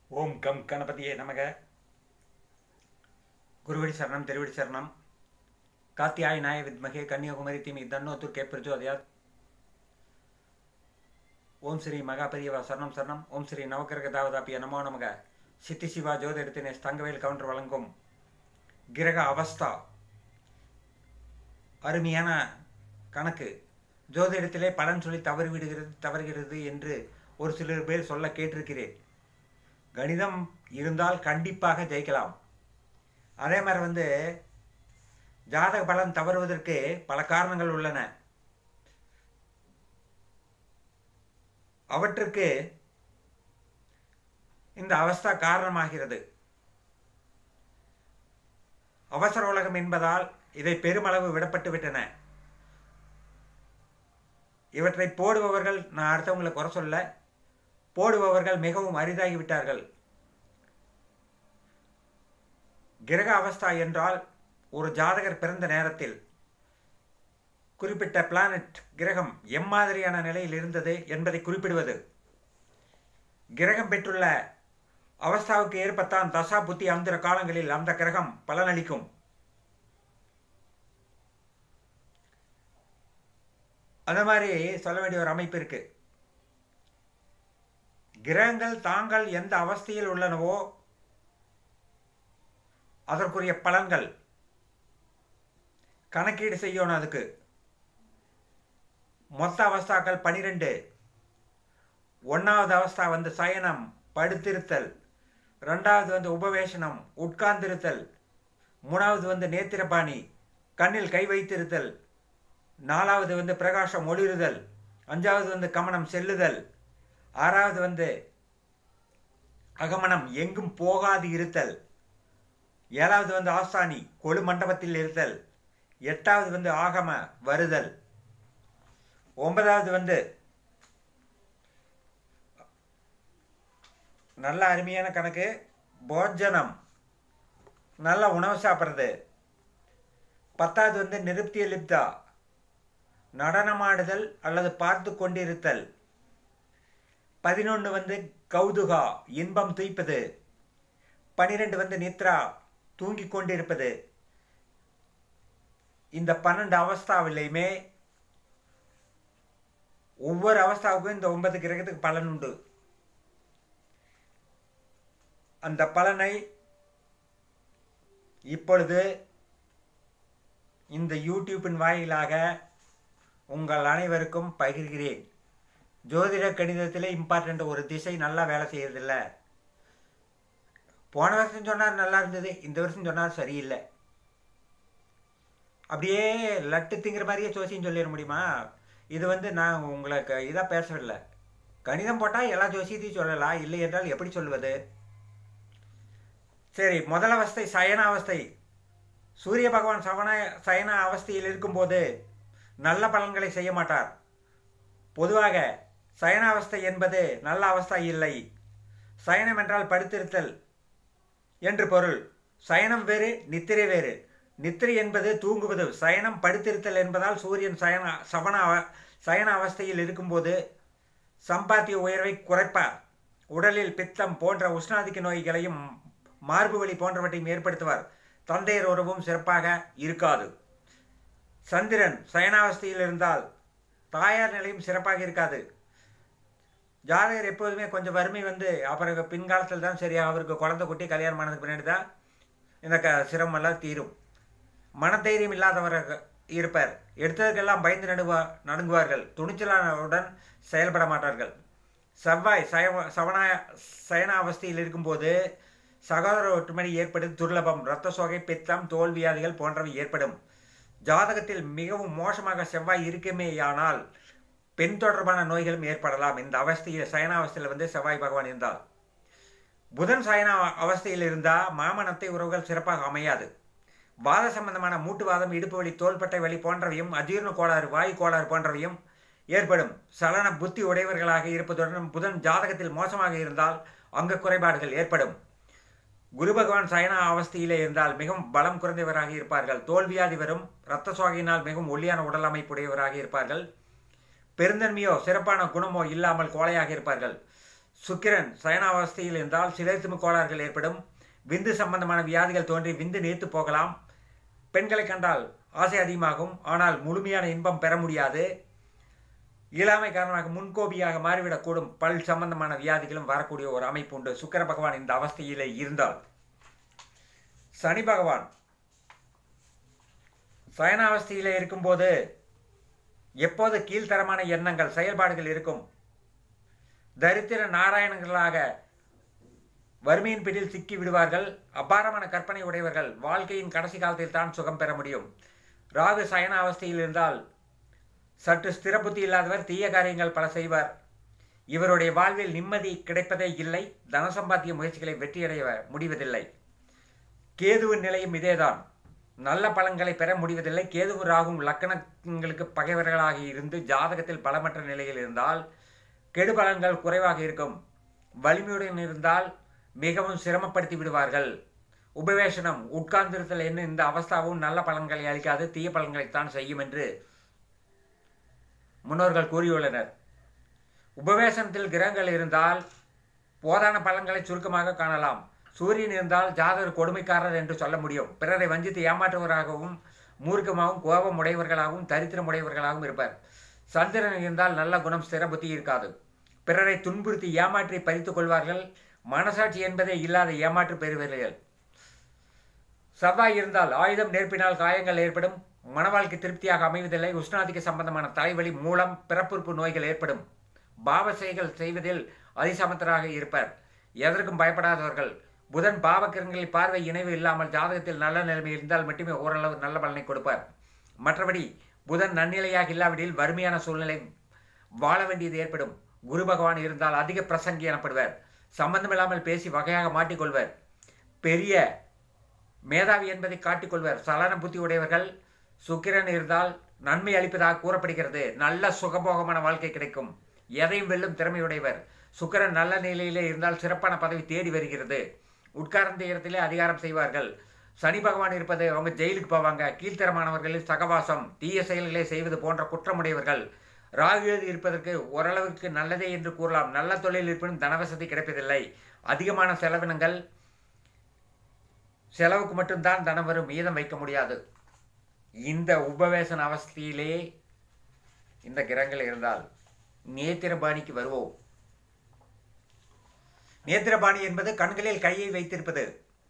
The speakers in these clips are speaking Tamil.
ஓம் கம் கணபதியே நமக குருவடி சரணம் திருவடி சரணம் காத்தியாயனாய வித்மகே கன்னியாகுமரி தீமி தன்னோத்தூர் கே பிரச்சோதயாத் ஓம் ஸ்ரீ மகாபரியவா சரணம் சரணம் ஓம் ஸ்ரீ நவக்கிரக தாவதாப்பிய நமோ நமக சித்தி சிவா ஜோதிடத்தினே தங்கவேல் கவுண்டர் வழங்கும் கிரக அவஸ்தா அருமையான கணக்கு ஜோதிடத்திலே பலன் சொல்லி தவறு விடுகிறது தவறுகிறது என்று ஒரு சிலர் பேர் சொல்ல கேட்டிருக்கிறேன் கணிதம் இருந்தால் கண்டிப்பாக ஜெயிக்கலாம் அதே மாதிரி வந்து ஜாதக பலன் தவறுவதற்கு பல காரணங்கள் உள்ளன அவற்றுக்கு இந்த அவஸ்தா காரணமாகிறது அவசர உலகம் என்பதால் இதை பெருமளவு விடப்பட்டு விட்டன இவற்றை போடுபவர்கள் நான் அடுத்தவங்களை குறை சொல்ல போடுபவர்கள் மிகவும் அரிதாகிவிட்டார்கள் கிரக அவஸ்தா என்றால் ஒரு ஜாதகர் பிறந்த நேரத்தில் குறிப்பிட்ட பிளானட் கிரகம் எம்மாதிரியான நிலையில் இருந்தது என்பதை குறிப்பிடுவது கிரகம் பெற்றுள்ள அவஸ்தாவுக்கு ஏற்பத்தான் தசா புத்தி அந்திர காலங்களில் அந்த கிரகம் பலனளிக்கும் அந்த மாதிரி சொல்ல வேண்டிய ஒரு அமைப்பு இருக்கு கிரகங்கள் தாங்கள் எந்த அவஸ்தையில் உள்ளனவோ அதற்குரிய பலன்கள் கணக்கீடு செய்யணும் அதுக்கு மொத்த அவஸ்தாக்கள் பனிரெண்டு ஒன்றாவது அவஸ்தா வந்து சயனம் படுத்திருத்தல் ரெண்டாவது வந்து உபவேசனம் உட்கார்ந்திருத்தல் மூணாவது வந்து நேத்திரபாணி கண்ணில் கை வைத்திருத்தல் நாலாவது வந்து பிரகாசம் ஒளிருதல் அஞ்சாவது வந்து கமனம் செல்லுதல் ஆறாவது வந்து அகமனம் எங்கும் போகாது இருத்தல் ஏழாவது வந்து ஆஸ்தானி கொழு மண்டபத்தில் இருத்தல் எட்டாவது வந்து ஆகம வருதல் ஒன்பதாவது வந்து நல்ல அருமையான கணக்கு போஜனம் நல்ல உணவு சாப்பிட்றது பத்தாவது வந்து நிருப்திய லிப்தா நடனமாடுதல் அல்லது பார்த்து கொண்டிருத்தல் பதினொன்று வந்து கௌதுகா இன்பம் துய்ப்பது பனிரெண்டு வந்து நித்ரா தூங்கிக் கொண்டிருப்பது இந்த பன்னெண்டு அவஸ்தாவிலையுமே ஒவ்வொரு அவஸ்தாவுக்கும் இந்த ஒன்பது கிரகத்துக்கு பலன் உண்டு அந்த பலனை இப்பொழுது இந்த யூடியூப்பின் வாயிலாக உங்கள் அனைவருக்கும் பகிர்கிறேன் ஜோதிட கணிதத்தில் இம்பார்ட்டண்ட் ஒரு திசை நல்லா வேலை செய்யறதில்ல போன வருஷம் சொன்னார் நல்லா இருந்தது இந்த வருஷம் சொன்னார் சரியில்லை அப்படியே லட்டு திங்கிற மாதிரியே ஜோசியம் சொல்லிட முடியுமா இது வந்து நான் உங்களுக்கு இதாக பேசவில்லை கணிதம் போட்டால் எல்லா ஜோசியத்தையும் சொல்லலாம் இல்லை என்றால் எப்படி சொல்லுவது சரி முதல் அவஸ்தை சயன அவஸ்தை சூரிய பகவான் சவன சயன அவஸ்தையில் இருக்கும்போது நல்ல பலன்களை செய்ய மாட்டார் பொதுவாக சயன அவஸ்தை என்பது நல்ல அவஸ்தை இல்லை சயனம் என்றால் படுத்திருத்தல் என்று பொருள் சயனம் வேறு நித்திரை வேறு நித்திரை என்பது தூங்குவது சயனம் படுத்திருத்தல் என்பதால் சூரியன் சயன சவன சயன அவஸ்தையில் இருக்கும்போது சம்பாத்திய உயர்வை குறைப்பார் உடலில் பித்தம் போன்ற உஷ்ணாதிக்க நோய்களையும் மார்பு வலி போன்றவற்றையும் ஏற்படுத்துவார் தந்தையர் உறவும் சிறப்பாக இருக்காது சந்திரன் சயனாவஸ்தையில் இருந்தால் தாயார் நிலையும் சிறப்பாக இருக்காது ஜாதகர் எப்போதுமே கொஞ்சம் வறுமை வந்து அப்புறம் பின்காலத்தில் தான் சரியா அவருக்கு குழந்தை குட்டி கல்யாணம் ஆனதுக்கு பின்னாடி தான் இந்த க சிரமமெல்லாம் தீரும் மனதைரியம் இல்லாதவர் இருப்பார் எடுத்ததுக்கெல்லாம் பயந்து நடுவா நடுங்குவார்கள் துணிச்சலானவுடன் செயல்பட மாட்டார்கள் செவ்வாய் சயவ சவனா சயன அவஸ்தையில் இருக்கும்போது சகோதர ஒற்றுமை ஏற்படுது துர்லபம் இரத்த சோகை பித்தம் தோல்வியாதிகள் போன்றவை ஏற்படும் ஜாதகத்தில் மிகவும் மோசமாக செவ்வாய் இருக்குமேயானால் பெண் தொடர்பான நோய்களும் ஏற்படலாம் இந்த அவஸ்தையில் சயன அவஸ்தையில் வந்து செவ்வாய் பகவான் இருந்தால் புதன் சயன அவஸ்தையில் இருந்தால் மாமனத்தை உறவுகள் சிறப்பாக அமையாது வாத சம்பந்தமான மூட்டுவாதம் இடுப்பு வலி தோள்பட்டை வலி போன்றவையும் அஜீர்ண கோளாறு வாயு கோளாறு போன்றவையும் ஏற்படும் சலன புத்தி உடையவர்களாக இருப்பதுடன் புதன் ஜாதகத்தில் மோசமாக இருந்தால் அங்க குறைபாடுகள் ஏற்படும் குரு பகவான் சயன அவஸ்தையிலே இருந்தால் மிகவும் பலம் குறைந்தவராக இருப்பார்கள் தோல்வியாதி வரும் இரத்த சோகையினால் மிகவும் ஒல்லியான உடல் அமைப்புடையவராக இருப்பார்கள் பெருந்தன்மையோ சிறப்பான குணமோ இல்லாமல் கோலையாக இருப்பார்கள் சுக்கிரன் சயனாவஸ்தையில் இருந்தால் சிலைத்துமு கோளாறுகள் ஏற்படும் விந்து சம்பந்தமான வியாதிகள் தோன்றி விந்து நேர்த்து போகலாம் பெண்களை கண்டால் ஆசை அதிகமாகும் ஆனால் முழுமையான இன்பம் பெற முடியாது இயலாமை காரணமாக முன்கோபியாக மாறிவிடக்கூடும் பல் சம்பந்தமான வியாதிகளும் வரக்கூடிய ஒரு அமைப்பு உண்டு சுக்கிர பகவான் இந்த அவஸ்தையிலே இருந்தால் சனி பகவான் சயனாவஸ்தையிலே இருக்கும்போது எப்போது கீழ்த்தரமான எண்ணங்கள் செயல்பாடுகள் இருக்கும் தரித்திர நாராயணங்களாக வறுமையின் பிடியில் சிக்கி விடுவார்கள் அபாரமான கற்பனை உடையவர்கள் வாழ்க்கையின் கடைசி காலத்தில் தான் சுகம் பெற முடியும் ராகு சயன அவஸ்தையில் இருந்தால் சற்று ஸ்திர புத்தி இல்லாதவர் தீய காரியங்கள் பல செய்வார் இவருடைய வாழ்வில் நிம்மதி கிடைப்பதே இல்லை தனசம்பாத்திய முயற்சிகளை வெற்றியடைய முடிவதில்லை கேதுவின் நிலையும் இதேதான் நல்ல பலன்களை பெற முடிவதில்லை கேதுவு ராகும் லக்கணங்களுக்கு பகைவர்களாக இருந்து ஜாதகத்தில் பலமற்ற நிலையில் இருந்தால் கெடு பலன்கள் குறைவாக இருக்கும் வலிமையுடன் இருந்தால் மிகவும் சிரமப்படுத்தி விடுவார்கள் உபவேசனம் உட்கார்ந்திருத்தல் என்ன இந்த அவஸ்தாவும் நல்ல பலன்களை அளிக்காது தீய பலன்களைத்தான் செய்யும் என்று முன்னோர்கள் கூறியுள்ளனர் உபவேசனத்தில் கிரகங்கள் இருந்தால் போதான பலன்களை சுருக்கமாக காணலாம் சூரியன் இருந்தால் ஜாதகர் கொடுமைக்காரர் என்று சொல்ல முடியும் பிறரை வஞ்சித்து ஏமாற்றுவராகவும் மூர்க்கமாகவும் கோபம் உடையவர்களாகவும் தரித்திரம் உடையவர்களாகவும் இருப்பார் சந்திரன் இருந்தால் நல்ல குணம் ஸ்திர புத்தி இருக்காது பிறரை துன்புறுத்தி ஏமாற்றி பறித்துக் கொள்வார்கள் மனசாட்சி என்பதே இல்லாத ஏமாற்று பெறுவீர்கள் செவ்வாய் இருந்தால் ஆயுதம் நேர்ப்பினால் காயங்கள் ஏற்படும் மனவாழ்க்கை திருப்தியாக அமைவதில்லை உஷ்ணாதிக்க சம்பந்தமான தலைவலி மூலம் பிறப்புறுப்பு நோய்கள் ஏற்படும் பாவசைகள் செய்வதில் அதிசமத்தராக இருப்பர் எதற்கும் பயப்படாதவர்கள் புதன் பாவக்கிரங்களில் பார்வை இணைவு இல்லாமல் ஜாதகத்தில் நல்ல நிலைமை இருந்தால் மட்டுமே ஓரளவு நல்ல பலனை கொடுப்பார் மற்றபடி புதன் நன்னிலையாக இல்லாவிடில் வறுமையான சூழ்நிலை வாழ வேண்டியது ஏற்படும் குரு பகவான் இருந்தால் அதிக பிரசங்கி எனப்படுவர் சம்பந்தமில்லாமல் பேசி வகையாக மாட்டிக்கொள்வர் பெரிய மேதாவி என்பதை காட்டிக்கொள்வர் சலன புத்தி உடையவர்கள் சுக்கிரன் இருந்தால் நன்மை அளிப்பதாக கூறப்படுகிறது நல்ல சுகபோகமான வாழ்க்கை கிடைக்கும் எதையும் வெல்லும் திறமையுடையவர் சுக்கிரன் நல்ல நிலையிலே இருந்தால் சிறப்பான பதவி தேடி வருகிறது உட்கார்ந்த இடத்திலே அதிகாரம் செய்வார்கள் சனி பகவான் இருப்பது அவங்க ஜெயிலுக்கு போவாங்க கீழ்த்தரமானவர்களில் சகவாசம் தீய செயல்களை செய்வது போன்ற குற்றமுடையவர்கள் ராகு இருப்பதற்கு ஓரளவுக்கு நல்லதே என்று கூறலாம் நல்ல தொழில் இருப்பினும் தனவசதி கிடைப்பதில்லை அதிகமான செலவினங்கள் செலவுக்கு மட்டும்தான் தனம் வரும் மீதம் வைக்க முடியாது இந்த உபவேசன அவஸ்தையிலே இந்த கிரகங்கள் இருந்தால் நேத்திரபாணிக்கு வருவோம் நேத்திரபாணி என்பது கண்களில் கையை வைத்திருப்பது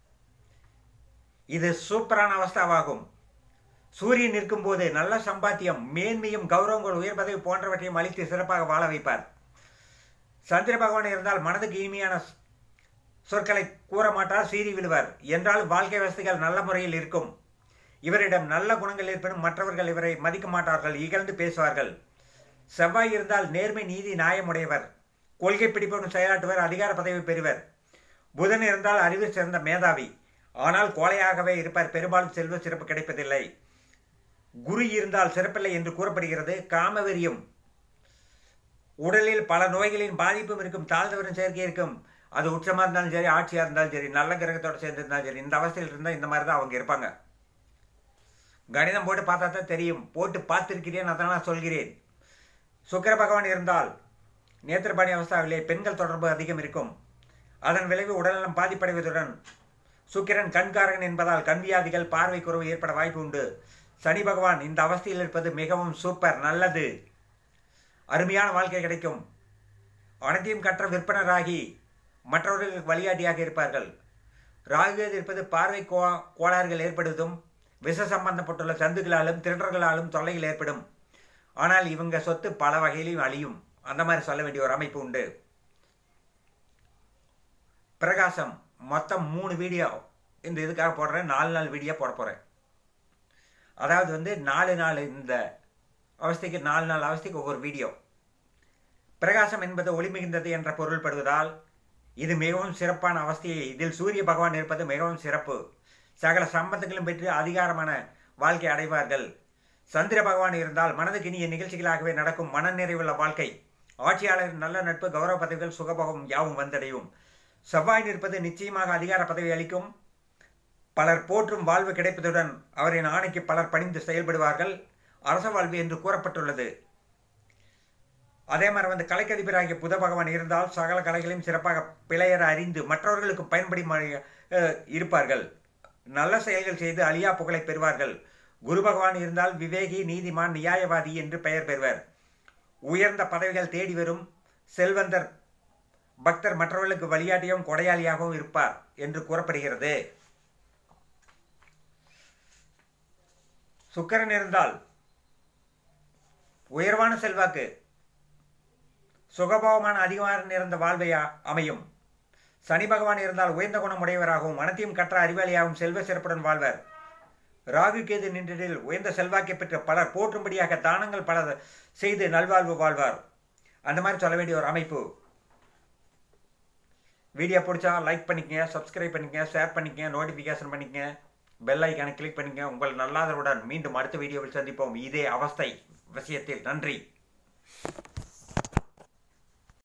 இது சூப்பரான அவஸ்தாவாகும் சூரியன் இருக்கும்போது நல்ல சம்பாத்தியம் மேன்மையும் கௌரவங்கள் உயர் பதவி போன்றவற்றையும் அளித்து சிறப்பாக வாழ வைப்பார் சந்திர பகவான் இருந்தால் மனதுக்கு இனிமையான சொற்களை கூற மாட்டார் சீறி விடுவார் என்றாலும் வாழ்க்கை வசதிகள் நல்ல முறையில் இருக்கும் இவரிடம் நல்ல குணங்கள் இருப்பினும் மற்றவர்கள் இவரை மதிக்க மாட்டார்கள் இகழ்ந்து பேசுவார்கள் செவ்வாய் இருந்தால் நேர்மை நீதி நியாயமுடையவர் கொள்கை பிடிப்புடன் செயலாற்றுவர் அதிகார பதவி பெறுவர் புதன் இருந்தால் அறிவு சிறந்த மேதாவி ஆனால் கோலையாகவே இருப்பார் பெரும்பாலும் செல்வ சிறப்பு கிடைப்பதில்லை குரு இருந்தால் சிறப்பில்லை என்று கூறப்படுகிறது காமவெறியும் உடலில் பல நோய்களின் பாதிப்பும் இருக்கும் தாழ்ந்தவரும் சேர்க்கை இருக்கும் அது உச்சமாக இருந்தாலும் சரி ஆட்சியாக இருந்தாலும் சரி நல்ல கிரகத்தோடு சேர்ந்து இருந்தாலும் சரி இந்த அவஸ்தையில் இருந்தால் இந்த மாதிரி தான் அவங்க இருப்பாங்க கணிதம் போட்டு பார்த்தா தான் தெரியும் போட்டு பார்த்திருக்கிறேன் அதனால் சொல்கிறேன் சுக்கர பகவான் இருந்தால் நேத்திரபாணி அவஸ்தாவிலே பெண்கள் தொடர்பு அதிகம் இருக்கும் அதன் விளைவு உடல்நலம் பாதிப்படைவதுடன் சுக்கிரன் கண்காரகன் என்பதால் கண்வியாதிகள் பார்வை குறைவு ஏற்பட வாய்ப்பு உண்டு சனி பகவான் இந்த அவஸ்தையில் இருப்பது மிகவும் சூப்பர் நல்லது அருமையான வாழ்க்கை கிடைக்கும் அனைத்தையும் கற்ற விற்பனராகி மற்றவர்களுக்கு வழிகாட்டியாக இருப்பார்கள் ராகு இருப்பது பார்வை கோ கோளாறுகள் ஏற்படுவதும் விஷ சம்பந்தப்பட்டுள்ள சந்துகளாலும் திருடர்களாலும் தொல்லைகள் ஏற்படும் ஆனால் இவங்க சொத்து பல வகையிலையும் அழியும் அந்த மாதிரி சொல்ல வேண்டிய ஒரு அமைப்பு உண்டு பிரகாசம் மொத்தம் மூணு வீடியோ இந்த இதுக்காக போடுறேன் நாலு நாலு வீடியோ போட போகிறேன் அதாவது வந்து நாலு நாலு இந்த அவஸ்தைக்கு நாலு நாலு அவஸ்தைக்கு ஒவ்வொரு வீடியோ பிரகாசம் என்பது ஒளி மிகுந்தது என்ற பொருள்படுவதால் இது மிகவும் சிறப்பான அவஸ்தையை இதில் சூரிய பகவான் இருப்பது மிகவும் சிறப்பு சகல சம்பந்தங்களும் பெற்று அதிகாரமான வாழ்க்கை அடைவார்கள் சந்திர பகவான் இருந்தால் மனதுக்கு இனிய நிகழ்ச்சிகளாகவே நடக்கும் மனநிறைவுள்ள வாழ்க்கை ஆட்சியாளரின் நல்ல நட்பு கௌரவ பதவிகள் சுகபோகம் யாவும் வந்தடையும் செவ்வாய் நிற்பது நிச்சயமாக அதிகார பதவி அளிக்கும் பலர் போற்றும் வாழ்வு கிடைப்பதுடன் அவரின் ஆணைக்கு பலர் பணிந்து செயல்படுவார்கள் அரச வாழ்வு என்று கூறப்பட்டுள்ளது அதே மாதிரி வந்து கலைக்கதிபராகிய புத பகவான் இருந்தால் சகல கலைகளையும் சிறப்பாக பிழையற அறிந்து மற்றவர்களுக்கு பயன்படி ம- அஹ் இருப்பார்கள் நல்ல செயல்கள் செய்து அழியா புகழை பெறுவார்கள் குரு பகவான் இருந்தால் விவேகி நீதிமான் நியாயவாதி என்று பெயர் பெறுவர் உயர்ந்த பதவிகள் தேடி வரும் செல்வந்தர் பக்தர் மற்றவர்களுக்கு வழிகாட்டியும் கொடையாளியாகவும் இருப்பார் என்று கூறப்படுகிறது சுக்கிரன் இருந்தால் உயர்வான செல்வாக்கு சுகபோகமான அதிகமாக நிறைந்த வாழ்வை அ- அமையும் சனி பகவான் இருந்தால் உயர்ந்த குணம் உடையவராகவும் மனத்தையும் கற்ற அறிவாளியாகவும் செல்வ சிறப்புடன் வாழ்வர் ராகு கேது நின்றதில் உயர்ந்த செல்வாக்கை பெற்ற பலர் போற்றும்படியாக தானங்கள் பல செய்து நல்வாழ்வு வாழ்வார் அந்த மாதிரி சொல்ல வேண்டிய ஒரு அமைப்பு வீடியோ பிடிச்சா லைக் பண்ணிக்கங்க சப்ஸ்கிரைப் பண்ணிக்கங்க ஷேர் பண்ணிக்கங்க நோட்டிஃபிகேஷன் பண்ணிக்கங்க பெல் ஐக்கானை கிளிக் பண்ணிக்கங்க உங்கள் நல்லாதருடன் மீண்டும் அடுத்த வீடியோவில் சந்திப்போம் இதே அவஸ்தை விஷயத்தில் நன்றி